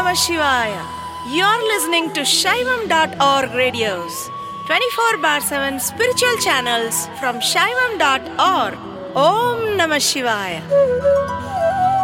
Namah Shivaya. You're listening to Shaivam.org radios, 24 bar 7 spiritual channels from Shaivam.org. Om Namah Shivaya.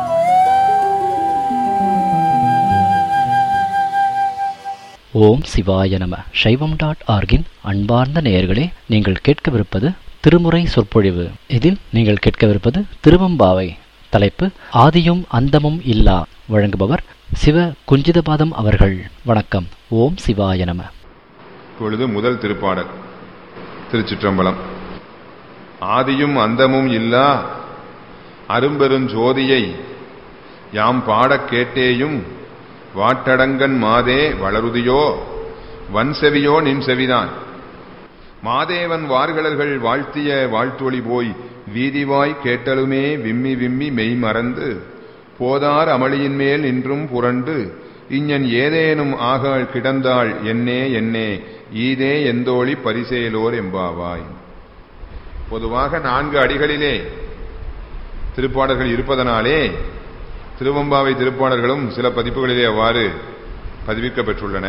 ஓம் சிவாய நம சைவம் dot ஆர்கின் அன்பார்ந்த நேயர்களே நீங்கள் கேட்கவிருப்பது திருமுறை சொற்பொழிவு இதில் நீங்கள் கேட்கவிருப்பது திருவம்பாவை தலைப்பு ஆதியும் அந்தமும் இல்லா வழங்குபவர் சிவ குஞ்சிதபாதம் அவர்கள் வணக்கம் ஓம் சிவாய நம இப்பொழுது முதல் திருப்பாடல் திருச்சிற்றம்பலம் ஆதியும் அந்தமும் இல்லா அரும்பெருஞ்சோதியை யாம் பாடக் கேட்டேயும் வாட்டடங்கன் மாதே வளருதியோ வன்செவியோ நின் செவிதான் மாதேவன் வார்கழல்கள் வாழ்த்திய வாழ்த்தொளி போய் வீதிவாய் கேட்டலுமே விம்மி விம்மி மெய் மறந்து போதார் அமளியின் மேல் நின்றும் புரண்டு இஞ்ஞன் ஏதேனும் ஆகாள் கிடந்தாள் என்னே என்னே ஈதே எந்தோழி பரிசேலோர் எம்பாவாய் பொதுவாக நான்கு அடிகளிலே திருப்பாடல்கள் இருப்பதனாலே திருவம்பாவை திருப்பாடல்களும் சில பதிப்புகளிலே அவ்வாறு பதிவிக்கப் பெற்றுள்ளன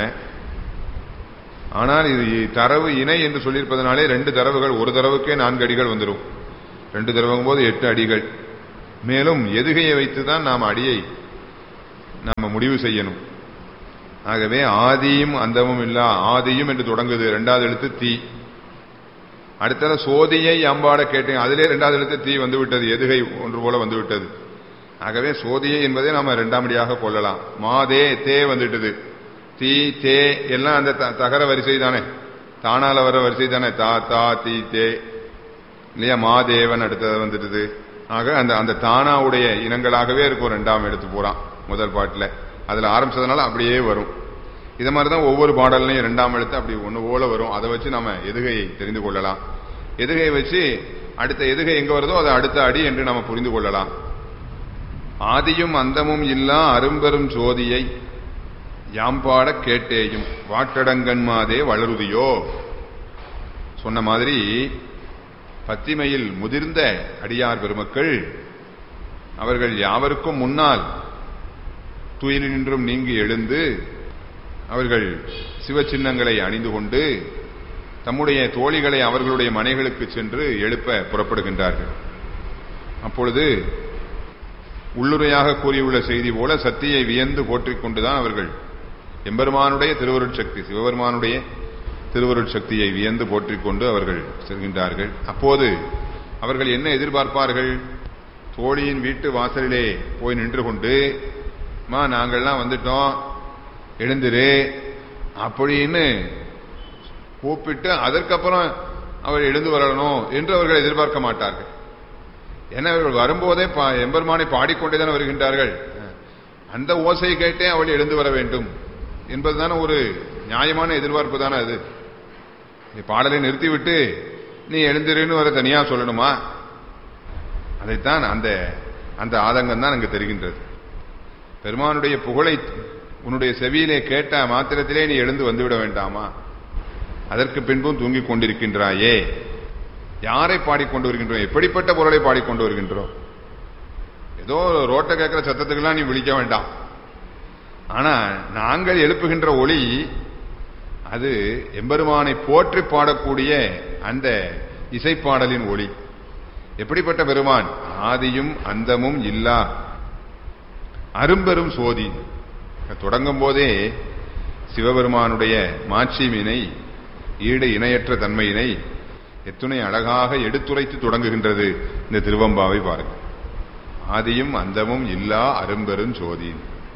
ஆனால் இது தரவு இணை என்று சொல்லியிருப்பதனாலே ரெண்டு தரவுகள் ஒரு தரவுக்கே நான்கு அடிகள் வந்துடும் ரெண்டு தரவுங்கும் போது எட்டு அடிகள் மேலும் எதுகையை வைத்துதான் நாம் அடியை நாம முடிவு செய்யணும் ஆகவே ஆதியும் அந்தமும் இல்லா ஆதியும் என்று தொடங்குது இரண்டாவது எழுத்து தீ அடுத்தது சோதியை அம்பாட கேட்டேன் அதிலே இரண்டாவது எழுத்து தீ வந்து விட்டது எதுகை ஒன்று போல வந்து விட்டது ஆகவே சோதியை என்பதை நாம இரண்டாம் அடியாக கொள்ளலாம் மாதே தே வந்துட்டது தீ தே எல்லாம் அந்த த- தகர வரிசை தானே தானால வர வரிசை தானே தா தா தீ தே இல்லையா மாதேவன் அடுத்தது வந்துடுது ஆக அந்த அந்த தானாவுடைய இனங்களாகவே இருக்கும் ரெண்டாம் எடுத்து போறான் முதல் பாட்டுல அதுல ஆரம்பிச்சதுனால அப்படியே வரும் இது மாதிரி தான் ஒவ்வொரு பாடல்லையும் இரண்டாம் எழுத்து அப்படி ஒன்று போல வரும் அதை வச்சு நம்ம எதுகையை தெரிந்து கொள்ளலாம் எதுகையை வச்சு அடுத்த எதுகை எங்க வருதோ அதை அடுத்த அடி என்று நம்ம புரிந்து கொள்ளலாம் ஆதியும் அந்தமும் இல்லா அரும்பெரும் ஜோதியை யாம்பாட கேட்டேயும் வாட்டடங்கன்மாதே வளருதியோ சொன்ன மாதிரி பத்திமையில் முதிர்ந்த அடியார் பெருமக்கள் அவர்கள் யாவருக்கும் முன்னால் துயிலினின்றும் நீங்கி எழுந்து அவர்கள் சிவச்சின்னங்களை அணிந்து கொண்டு தம்முடைய தோழிகளை அவர்களுடைய மனைகளுக்கு சென்று எழுப்ப புறப்படுகின்றார்கள் அப்பொழுது உள்ளுரையாக கூறியுள்ள செய்தி போல சத்தியை வியந்து போற்றிக் கொண்டுதான் அவர்கள் எம்பெருமானுடைய திருவருட்சக்தி சிவபெருமானுடைய திருவருட்சக்தியை வியந்து போற்றிக் கொண்டு அவர்கள் செல்கின்றார்கள் அப்போது அவர்கள் என்ன எதிர்பார்ப்பார்கள் தோழியின் வீட்டு வாசலிலே போய் நின்று கொண்டு மா நாங்கள்லாம் வந்துட்டோம் எழுந்திரு அப்படின்னு கூப்பிட்டு அதற்கப்புறம் அவர் எழுந்து வரணும் என்று அவர்கள் எதிர்பார்க்க மாட்டார்கள் ஏன்னா அவர்கள் வரும்போதே பா- எம்பெருமானை பாடிக்கொண்டேதான் வருகின்றார்கள் அந்த ஓசை கேட்டே அவள் எழுந்து வர வேண்டும் என்பதுதானே ஒரு நியாயமான எதிர்பார்ப்பு தானே அது நீ பாடலை நிறுத்திவிட்டு நீ எழுந்திருன்னு வர தனியா சொல்லணுமா அதைத்தான் அந்த அந்த ஆதங்கம் தான் அங்கு தெரிகின்றது பெருமானுடைய புகழை உன்னுடைய செவியிலே கேட்ட மாத்திரத்திலே நீ எழுந்து வந்துவிட வேண்டாமா அதற்கு பின்பும் தூங்கிக் கொண்டிருக்கின்றாயே யாரை பாடிக்கொண்டு வருகின்றோம் எப்படிப்பட்ட பொருளை பாடிக்கொண்டு வருகின்றோம் ஏதோ ரோட்டை கேட்கிற சத்தத்துக்கெல்லாம் நீ விழிக்க வேண்டாம் ஆனா நாங்கள் எழுப்புகின்ற ஒளி அது எம்பெருமானை போற்றி பாடக்கூடிய அந்த இசைப்பாடலின் ஒளி எப்படிப்பட்ட பெருமான் ஆதியும் அந்தமும் இல்லா அரும்பெரும் சோதி தொடங்கும் போதே சிவபெருமானுடைய மாட்சிமினை ஈடு இணையற்ற தன்மையினை எத்துணை அழகாக எடுத்துரைத்து தொடங்குகின்றது இந்த திருவம்பாவை பாருங்கள் ஆதியும் அந்தமும் இல்லா அரும்பெரும் சோதி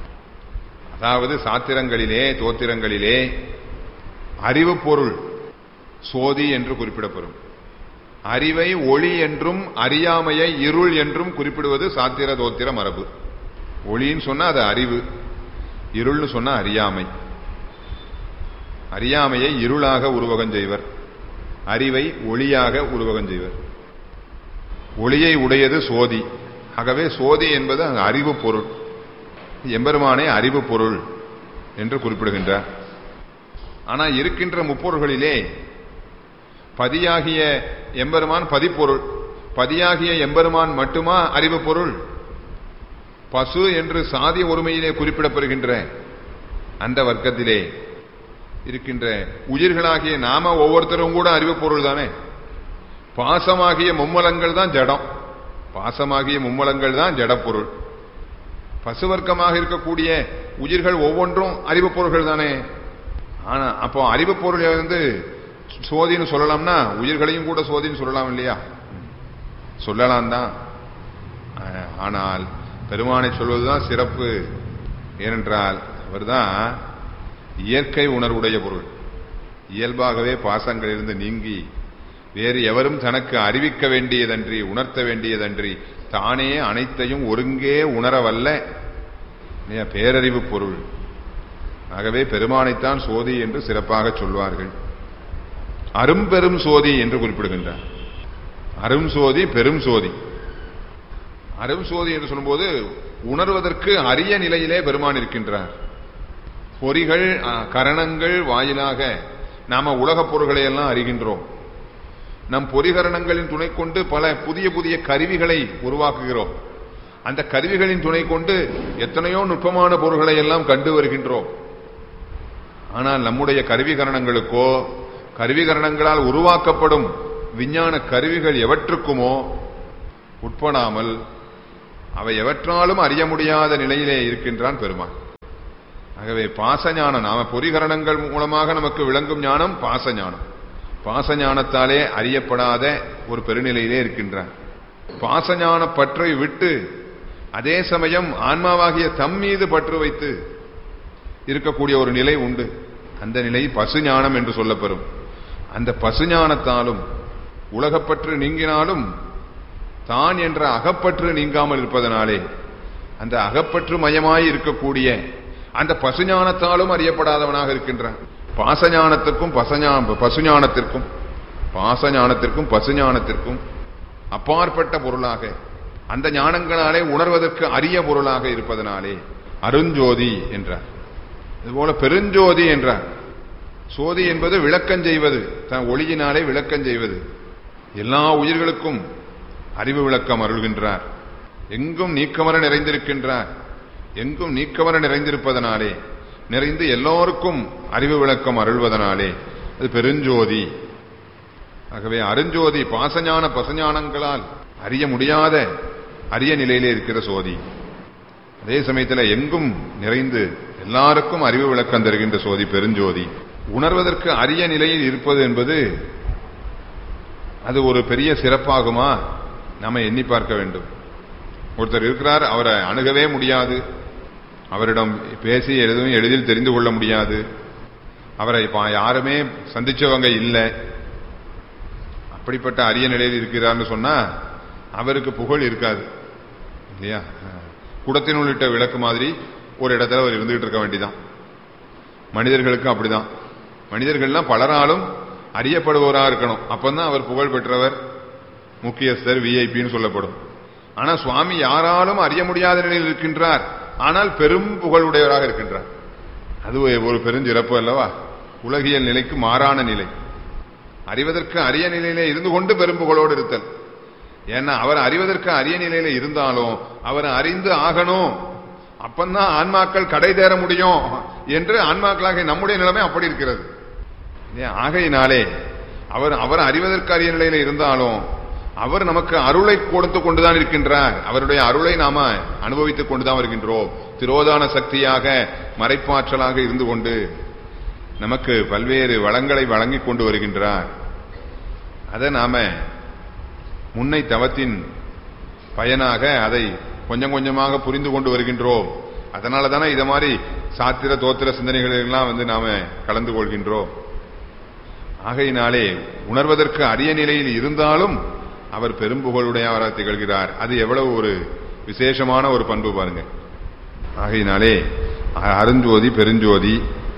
அதாவது சாத்திரங்களிலே தோத்திரங்களிலே அறிவு பொருள் சோதி என்று குறிப்பிடப்படும் அறிவை ஒளி என்றும் அறியாமையை இருள் என்றும் குறிப்பிடுவது சாத்திர தோத்திர மரபு ஒளின்னு சொன்னா அது அறிவு இருள்னு சொன்னா அறியாமை அறியாமையை இருளாக உருவகம் செய்வர் அறிவை ஒளியாக உருவகம் செய்வர் ஒளியை உடையது சோதி ஆகவே சோதி என்பது அங்கு அறிவு பொருள் எம்பெருமானே அறிவு பொருள் என்று குறிப்பிடுகின்றார் ஆனா இருக்கின்ற முப்பொருள்களிலே பதியாகிய எம்பெருமான் பதிப்பொருள் பதியாகிய எம்பெருமான் மட்டுமா அறிவு பொருள் பசு என்று சாதி ஒருமையிலே குறிப்பிடப்படுகின்ற அந்த வர்க்கத்திலே இருக்கின்ற உயிர்களாகிய நாம ஒவ்வொருத்தரும் கூட அறிவு பொருள் தானே பாசமாகிய மும்மலங்கள் தான் ஜடம் பாசமாகிய மும்மலங்கள் தான் ஜடப்பொருள் பசுவர்க்கமாக இருக்கக்கூடிய உயிர்கள் ஒவ்வொன்றும் அறிவு பொருள்கள் தானே ஆனா அப்போ அறிவு பொருள் வந்து சோதின்னு சொல்லலாம்னா உயிர்களையும் கூட சோதின்னு சொல்லலாம் இல்லையா சொல்லலாம் தான் ஆனால் பெருமானை சொல்வதுதான் சிறப்பு ஏனென்றால் அவர்தான் இயற்கை உணர்வுடைய பொருள் இயல்பாகவே பாசங்களிலிருந்து நீங்கி வேறு எவரும் தனக்கு அறிவிக்க வேண்டியதன்றி உணர்த்த வேண்டியதன்றி தானே அனைத்தையும் ஒருங்கே உணரவல்ல இல்லையா, பேரறிவு பொருள் ஆகவே பெருமானைத்தான் சோதி என்று சிறப்பாக சொல்வார்கள் அரும்பெரும் சோதி என்று குறிப்பிடுகின்றார் அரும் சோதி பெரும் சோதி அரும் சோதி என்று சொல்லும்போது உணர்வதற்கு அரிய நிலையிலே பெருமான் இருக்கின்றார் பொறிகள் அ, கரணங்கள் வாயிலாக நாம உலகப் பொருள்களை எல்லாம் அறிகின்றோம் நம் பொறிகரணங்களின் துணை கொண்டு பல புதிய புதிய கருவிகளை உருவாக்குகிறோம் அந்த கருவிகளின் துணை கொண்டு எத்தனையோ நுட்பமான பொருள்களை எல்லாம் கண்டு வருகின்றோம் ஆனால் நம்முடைய கருவிகரணங்களுக்கோ கருவிகரணங்களால் உருவாக்கப்படும் விஞ்ஞான கருவிகள் எவற்றுக்குமோ உட்படாமல் அவை எவற்றாலும் அறிய முடியாத நிலையிலே இருக்கின்றான் பெருமான் ஆகவே பாசஞானம் நாம பொறிகரணங்கள் மூலமாக நமக்கு விளங்கும் ஞானம் பாசஞானம் பாசஞானத்தாலே அறியப்படாத ஒரு பெருநிலையிலே இருக்கின்றான் பாசஞான பற்றை விட்டு அதே சமயம் ஆன்மாவாகிய தம் மீது பற்று வைத்து இருக்கக்கூடிய ஒரு நிலை உண்டு அந்த நிலை பசுஞானம் என்று சொல்லப்பெறும் அந்த பசுஞானத்தாலும் உலகப்பற்று நீங்கினாலும் தான் என்ற அகப்பற்று நீங்காமல் இருப்பதனாலே அந்த அகப்பற்று மயமாய் இருக்கக்கூடிய அந்த பசுஞானத்தாலும் அறியப்படாதவனாக இருக்கின்றான் பாசஞானத்திற்கும் பசஞா பசுஞானத்திற்கும் பாசஞானத்திற்கும் பசுஞானத்திற்கும் அப்பாற்பட்ட பொருளாக அந்த ஞானங்களாலே உணர்வதற்கு அரிய பொருளாக இருப்பதனாலே அருஞ்சோதி என்றார் இதுபோல பெருஞ்சோதி என்றார் சோதி என்பது விளக்கம் செய்வது தன் ஒளியினாலே விளக்கம் செய்வது எல்லா உயிர்களுக்கும் அறிவு விளக்கம் அருள்கின்றார் எங்கும் நீக்கமர நிறைந்திருக்கின்றார் எங்கும் நீக்கமர நிறைந்திருப்பதனாலே நிறைந்து எல்லோருக்கும் அறிவு விளக்கம் அருள்வதனாலே அது பெருஞ்சோதி ஆகவே அருஞ்சோதி பாசஞான பசஞானங்களால் அறிய முடியாத அரிய நிலையிலே இருக்கிற சோதி அதே சமயத்தில் எங்கும் நிறைந்து எல்லாருக்கும் அறிவு விளக்கம் தருகின்ற சோதி பெருஞ்சோதி உணர்வதற்கு அரிய நிலையில் இருப்பது என்பது அது ஒரு பெரிய சிறப்பாகுமா நாம எண்ணி பார்க்க வேண்டும் ஒருத்தர் இருக்கிறார் அவரை அணுகவே முடியாது அவரிடம் பேசி எதுவும் எளிதில் தெரிந்து கொள்ள முடியாது அவரை இப்ப யாருமே சந்திச்சவங்க இல்லை அப்படிப்பட்ட அரிய நிலையில் இருக்கிறார்னு சொன்னா அவருக்கு புகழ் இருக்காது இல்லையா குடத்தின் உள்ளிட்ட விளக்கு மாதிரி ஒரு இடத்துல அவர் இருந்துகிட்டு இருக்க வேண்டிதான் மனிதர்களுக்கும் அப்படிதான் மனிதர்கள்லாம் பலராலும் அறியப்படுவோரா இருக்கணும் அப்பந்தான் அவர் புகழ் பெற்றவர் முக்கியஸ்தர் விஐபின்னு சொல்லப்படும் ஆனா சுவாமி யாராலும் அறிய முடியாத நிலையில் இருக்கின்றார் ஆனால் பெரும் புகழுடையவராக இருக்கின்றார் அது ஒரு பெருஞ்சிறப்பு அல்லவா உலகியல் நிலைக்கு மாறான நிலை அறிவதற்கு அரிய நிலையிலே இருந்து கொண்டு பெரும் புகழோடு இருத்தல் ஏன்னா அவர் அறிவதற்கு அரிய நிலையில இருந்தாலும் அவர் அறிந்து ஆகணும் அப்பந்தான் ஆன்மாக்கள் கடை தேர முடியும் என்று ஆன்மாக்களாக நம்முடைய நிலைமை அப்படி இருக்கிறது இல்லையா? ஆகையினாலே அவர் அவர் அறிவதற்கு அரிய நிலையில இருந்தாலும் அவர் நமக்கு அருளை கொடுத்து கொண்டுதான் இருக்கின்றார் அவருடைய அருளை நாம அனுபவித்துக் கொண்டுதான் வருகின்றோம் திரோதான சக்தியாக மறைப்பாற்றலாக இருந்து கொண்டு நமக்கு பல்வேறு வளங்களை வழங்கிக் கொண்டு வருகின்றார் அதை நாம முன்னை தவத்தின் பயனாக அதை கொஞ்சம் கொஞ்சமாக புரிந்து கொண்டு வருகின்றோம் அதனால தானே இத மாதிரி சாத்திர தோத்திர சிந்தனைகள் எல்லாம் வந்து நாம கலந்து கொள்கின்றோம் ஆகையினாலே உணர்வதற்கு அரிய நிலையில் இருந்தாலும் அவர் பெரும்புகழுடையவராக திகழ்கிறார் அது எவ்வளவு ஒரு விசேஷமான ஒரு பண்பு பாருங்க ஆகையினாலே அ- அருஞ்சோதி பெருஞ்சோதி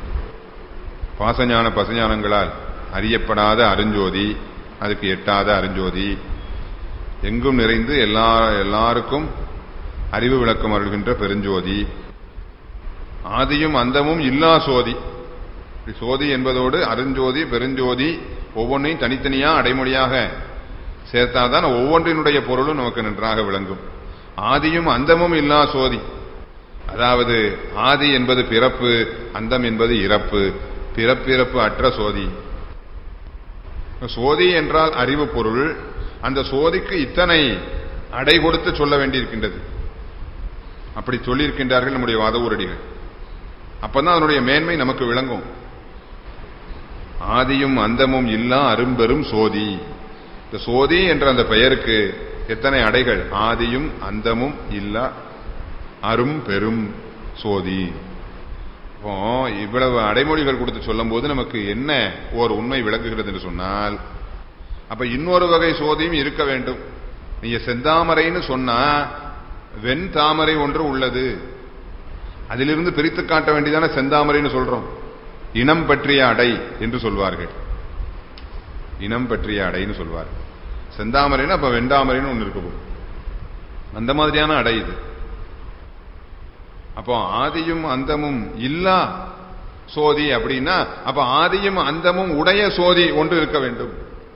பாசஞான பசஞானங்களால் அறியப்படாத அருஞ்சோதி அதுக்கு எட்டாத அருஞ்சோதி எங்கும் நிறைந்து எல்லா எல்லாருக்கும் அறிவு விளக்கம் அருள்கின்ற பெருஞ்சோதி ஆதியும் அந்தமும் இல்லா சோதி இப்படி சோதி என்பதோடு அருஞ்சோதி பெருஞ்சோதி ஒவ்வொன்றையும் தனித்தனியா அடைமொழியாக சேர்த்தால்தான் ஒவ்வொன்றினுடைய பொருளும் நமக்கு நன்றாக விளங்கும் ஆதியும் அந்தமும் இல்லா சோதி அதாவது ஆதி என்பது பிறப்பு அந்தம் என்பது இறப்பு பிறப்பிறப்பு அற்ற சோதி சோதி என்றால் அறிவு பொருள் அந்த சோதிக்கு இத்தனை அடை கொடுத்து சொல்ல வேண்டியிருக்கின்றது அப்படி சொல்லியிருக்கின்றார்கள் நம்முடைய வாத ஊரடிகள் அப்பதான் அதனுடைய மேன்மை நமக்கு விளங்கும் ஆதியும் அந்தமும் இல்லா அரும்பெரும் சோதி இந்த சோதி என்ற அந்த பெயருக்கு எத்தனை அடைகள் ஆதியும் அந்தமும் இல்லா அரும் பெரும் சோதி இப்போ இவ்வளவு அடைமொழிகள் கொடுத்து சொல்லும் போது நமக்கு என்ன ஓர் உண்மை விளங்குகிறது என்று சொன்னால் அப்ப இன்னொரு வகை சோதியும் இருக்க வேண்டும் நீங்க செந்தாமரைன்னு சொன்னா வெண் தாமரை ஒன்று உள்ளது அதிலிருந்து பிரித்து காட்ட வேண்டியதான செந்தாமரைன்னு சொல்றோம் இனம் பற்றிய அடை என்று சொல்வார்கள் இனம் பற்றிய அடைன்னு சொல்வார்கள் செந்தாமரைன்னு அப்ப வெண்டாமரைன்னு ஒன்று இருக்கு அந்த மாதிரியான அடை இது அப்போ ஆதியும் அந்தமும் இல்லா சோதி அப்படின்னா அப்ப ஆதியும் அந்தமும் உடைய சோதி ஒன்று இருக்க வேண்டும்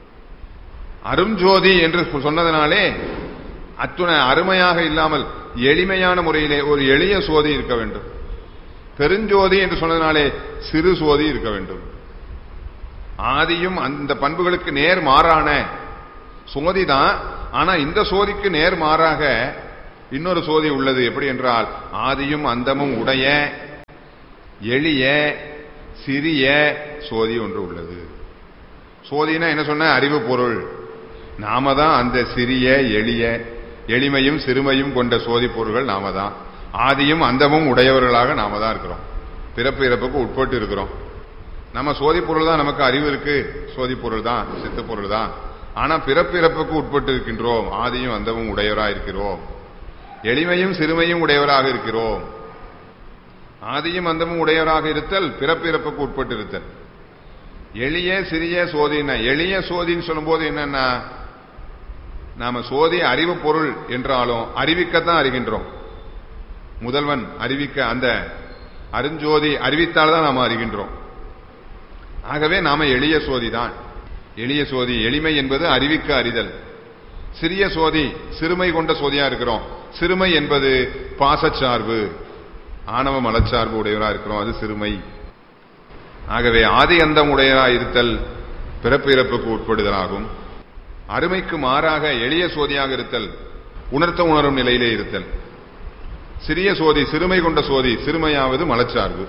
அருஞ்சோதி என்று சொன்னதனாலே அத்துணை அருமையாக இல்லாமல் எளிமையான முறையிலே ஒரு எளிய சோதி இருக்க வேண்டும் பெருஞ்சோதி என்று சொன்னதனாலே சிறு சோதி இருக்க வேண்டும் ஆதியும் அந்த பண்புகளுக்கு நேர் மாறான சோதி தான் ஆனா இந்த சோதிக்கு நேர் மாறாக இன்னொரு சோதி உள்ளது எப்படி என்றால் ஆதியும் அந்தமும் உடைய எளிய சிறிய சோதி ஒன்று உள்ளது சோதினா என்ன சொன்ன அறிவு பொருள் நாம தான் அந்த சிறிய எளிய எளிமையும் சிறுமையும் கொண்ட சோதி பொருள்கள் நாம தான் ஆதியும் அந்தமும் உடையவர்களாக நாம தான் இருக்கிறோம் பிறப்பு இறப்புக்கு உட்பட்டு இருக்கிறோம் நம்ம சோதி பொருள் தான் நமக்கு அறிவு இருக்கு சோதி பொருள் தான் சித்து பொருள் தான் ஆனா பிறப்பு இறப்புக்கு உட்பட்டு இருக்கின்றோம் ஆதியும் அந்தமும் உடையவராக இருக்கிறோம் எளிமையும் சிறுமையும் உடையவராக இருக்கிறோம் ஆதியும் அந்தமும் உடையவராக இருத்தல் பிறப்பிறப்புக்கு உட்பட்டு இருத்தல் எளிய சிறிய சோதின எளிய சோதின்னு சொல்லும்போது என்னன்னா நாம சோதி அறிவு பொருள் என்றாலும் அறிவிக்கத்தான் அறிகின்றோம் முதல்வன் அறிவிக்க அந்த அருஞ்சோதி அறிவித்தால் தான் நாம அறிகின்றோம் ஆகவே நாம எளிய சோதி தான் எளிய சோதி எளிமை என்பது அறிவிக்க அறிதல் சிறிய சோதி சிறுமை கொண்ட சோதியா இருக்கிறோம் சிறுமை என்பது பாசச்சார்பு ஆணவ மலச்சார்பு உடையவரா இருக்கிறோம் அது சிறுமை ஆகவே ஆதி அந்தம் உடையவரா இருத்தல் பிறப்பு இறப்புக்கு உட்படுதலாகும் அருமைக்கு மாறாக எளிய சோதியாக இருத்தல் உணர்த்த உணரும் நிலையிலே இருத்தல் சிறிய சோதி சிறுமை கொண்ட சோதி சிறுமையாவது மலச்சார்பு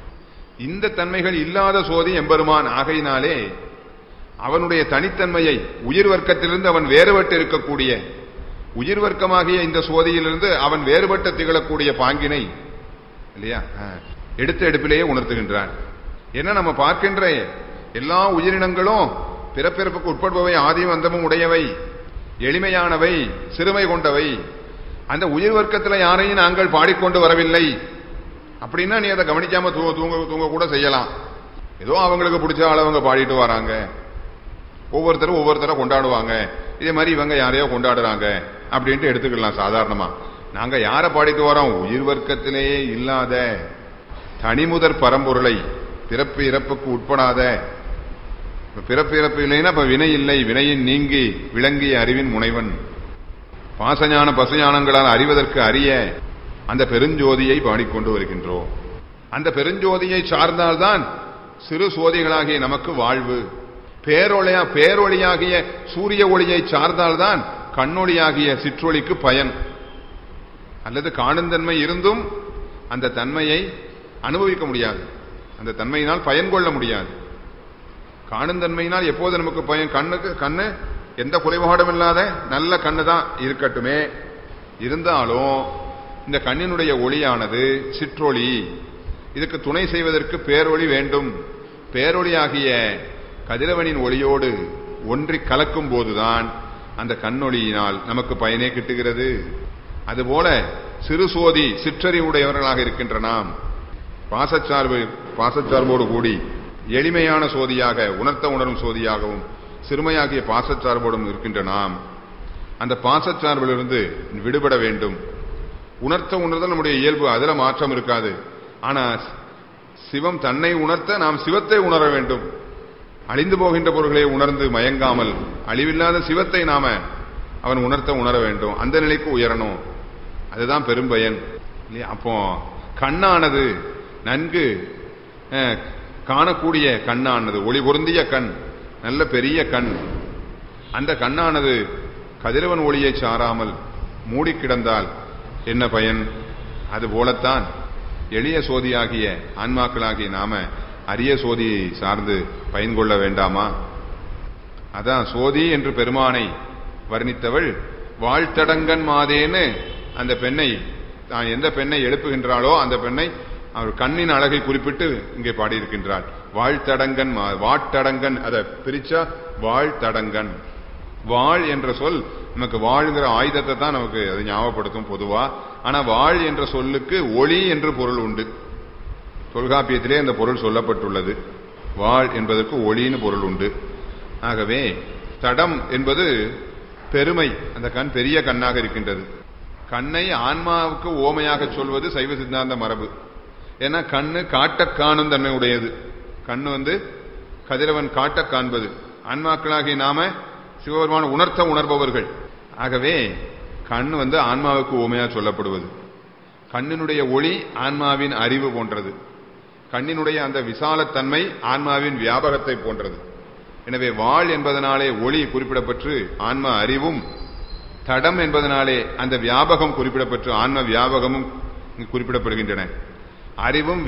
இந்த தன்மைகள் இல்லாத சோதி எம்பெருமான் ஆகையினாலே அவனுடைய தனித்தன்மையை உயிர் வர்க்கத்திலிருந்து அவன் வேறுபட்டு இருக்கக்கூடிய உயிர் வர்க்கமாகிய இந்த சோதியிலிருந்து அவன் வேறுபட்டு திகழக்கூடிய பாங்கினை இல்லையா எடுத்த எடுப்பிலேயே உணர்த்துகின்றான் என்ன நம்ம பார்க்கின்ற எல்லா உயிரினங்களும் பிறப்பிறப்புக்கு உட்படுபவை ஆதியும் அந்தமும் உடையவை எளிமையானவை சிறுமை கொண்டவை அந்த உயிர் வர்க்கத்தில் யாரையும் நாங்கள் பாடிக்கொண்டு வரவில்லை அப்படின்னா நீ அதை கவனிக்காம தூங்க தூங்க தூங்க கூட செய்யலாம் ஏதோ அவங்களுக்கு பிடிச்ச அளவங்க பாடிட்டு வராங்க ஒவ்வொருத்தரும் ஒவ்வொருத்தரை கொண்டாடுவாங்க இதே மாதிரி இவங்க யாரையோ கொண்டாடுறாங்க அப்படின்ட்டு எடுத்துக்கலாம் சாதாரணமா நாங்க யாரை பாடிட்டு வரோம் உயிர் வர்க்கத்திலேயே இல்லாத தனிமுதற் பரம்பொருளை பிறப்பு இறப்புக்கு உட்படாத பிறப்பு இறப்பு இல்லைன்னா இப்ப வினை இல்லை வினையின் நீங்கி விளங்கிய அறிவின் முனைவன் பாசஞான பசுஞானங்களால் அறிவதற்கு அறிய அந்த பெருஞ்சோதியை பாடிக்கொண்டு வருகின்றோம் அந்த பெருஞ்சோதியை சார்ந்தால்தான் சிறு சோதிகளாகிய நமக்கு வாழ்வு பேரொழியா பேரொழியாகிய சூரிய ஒளியை சார்ந்தால்தான் கண்ணொளியாகிய சிற்றொளிக்கு பயன் அல்லது காணுந்தன்மை இருந்தும் அந்த தன்மையை அனுபவிக்க முடியாது அந்த தன்மையினால் பயன் கொள்ள முடியாது காணுந்தன்மையினால் எப்போது நமக்கு பயன் கண்ணுக்கு கண்ணு எந்த குறைபாடும் இல்லாத நல்ல கண்ணு தான் இருக்கட்டுமே இருந்தாலும் இந்த கண்ணினுடைய ஒளியானது சிற்றொளி இதுக்கு துணை செய்வதற்கு பேரொளி வேண்டும் பேரொளியாகிய கதிரவனின் ஒளியோடு ஒன்றி கலக்கும் போதுதான் அந்த கண்ணொளியினால் நமக்கு பயனே கிட்டுகிறது அதுபோல சிறு சோதி சிற்றறிவுடையவர்களாக இருக்கின்ற நாம் பாசச்சார்பு பாசச்சார்போடு கூடி எளிமையான சோதியாக உணர்த்த உணரும் சோதியாகவும் சிறுமையாகிய பாசச்சார்போடும் இருக்கின்ற நாம் அந்த பாசச்சார்பிலிருந்து விடுபட வேண்டும் உணர்த்த உணர்தல் நம்முடைய இயல்பு அதுல மாற்றம் இருக்காது ஆனா சிவம் தன்னை உணர்த்த நாம் சிவத்தை உணர வேண்டும் அழிந்து போகின்ற பொருள்களை உணர்ந்து மயங்காமல் அழிவில்லாத சிவத்தை நாம அவன் உணர்த்த உணர வேண்டும் அந்த நிலைக்கு உயரணும் அதுதான் பெரும்பயன் இல்லையா அப்போ கண்ணானது நன்கு அஹ், காணக்கூடிய கண்ணானது ஒளி பொருந்திய கண் நல்ல பெரிய கண் அந்த கண்ணானது கதிரவன் ஒளியை சாராமல் மூடி கிடந்தால் என்ன பயன் அது போலத்தான் எளிய சோதியாகிய ஆன்மாக்களாகிய நாம அரிய சோதியை சார்ந்து பயன் கொள்ள வேண்டாமா அதான் சோதி என்று பெருமானை வர்ணித்தவள் வாழ்த்தடங்கன் மாதேன்னு அந்த பெண்ணை தான் எந்த பெண்ணை எழுப்புகின்றாளோ அந்த பெண்ணை அவர் கண்ணின் அழகை குறிப்பிட்டு இங்கே பாடியிருக்கின்றாள் வாழ்த்தடங்கன் மா வாட்டடங்கன் அதை பிரிச்சா வாழ்த்தடங்கன் வாழ் என்ற சொல் நமக்கு வாழ்கிற ஆயுதத்தை தான் நமக்கு அது ஞாபகப்படுத்தும் பொதுவா ஆனா வாழ் என்ற சொல்லுக்கு ஒளி என்று பொருள் உண்டு தொல்காப்பியத்திலே அந்த பொருள் சொல்லப்பட்டுள்ளது வாழ் என்பதற்கு ஒளின்னு பொருள் உண்டு ஆகவே தடம் என்பது பெருமை அந்த கண் பெரிய கண்ணாக இருக்கின்றது கண்ணை ஆன்மாவுக்கு ஓமையாக சொல்வது சைவ சித்தாந்த மரபு ஏன்னா கண்ணு காட்டக் காணும் தன்மை உடையது கண்ணு வந்து கதிரவன் காட்டக் காண்பது ஆன்மாக்களாகிய நாம சிவபெருமான் உணர்த்த உணர்பவர்கள் ஆகவே கண் வந்து ஆன்மாவுக்கு ஓமையா சொல்லப்படுவது கண்ணினுடைய ஒளி ஆன்மாவின் அறிவு போன்றது கண்ணினுடைய அந்த விசாலத்தன்மை ஆன்மாவின் வியாபகத்தை போன்றது எனவே வாழ் என்பதனாலே ஒளி குறிப்பிடப்பட்டு ஆன்ம அறிவும் தடம் என்பதனாலே அந்த வியாபகம் குறிப்பிடப்பட்டு ஆன்ம வியாபகமும் குறிப்பிடப்படுகின்றன அறிவும்